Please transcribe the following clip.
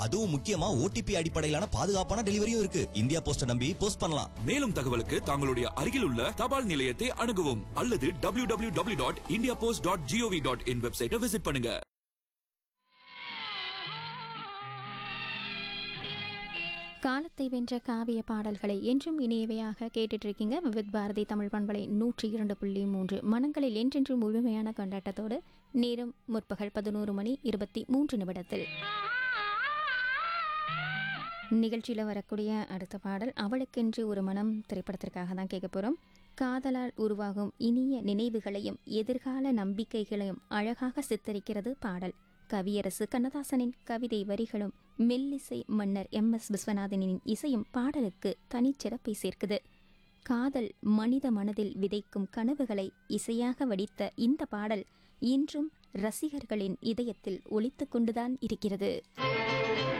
அதுவும் முக்கியமா ஓடிபி அடிப்படையிலான பாதுகாப்பான டெலிவரியும் இருக்கு இந்தியா போஸ்ட நம்பி போஸ்ட் பண்ணலாம் மேலும் தகவலுக்கு தங்களுடைய அருகில் உள்ள தபால் நிலையத்தை அணுகவும் அல்லது W W W dot India post dot GOV dot in வெப்சைட்டை விசிட் பண்ணுங்க காலத்தை வென்ற காவிய பாடல்களை என்றும் இனியவையாக கேட்டுட்டு இருக்கீங்க விவித் பாரதி தமிழ் பண்பலை நூற்றி இரண்டு புள்ளி மூன்று மனங்களில் என்றென்றும் முழுமையான கொண்டாட்டத்தோடு நேரம் முற்பகல் பதினோரு மணி இருபத்தி மூன்று நிமிடத்தில் நிகழ்ச்சியில் வரக்கூடிய அடுத்த பாடல் அவளுக்கென்று ஒரு மனம் திரைப்படத்திற்காக தான் கேட்க போகிறோம் காதலால் உருவாகும் இனிய நினைவுகளையும் எதிர்கால நம்பிக்கைகளையும் அழகாக சித்தரிக்கிறது பாடல் கவியரசு கண்ணதாசனின் கவிதை வரிகளும் மெல்லிசை மன்னர் எம் எஸ் விஸ்வநாதனின் இசையும் பாடலுக்கு தனிச்சிறப்பை சேர்க்குது காதல் மனித மனதில் விதைக்கும் கனவுகளை இசையாக வடித்த இந்த பாடல் இன்றும் ரசிகர்களின் இதயத்தில் ஒலித்துக் கொண்டுதான் இருக்கிறது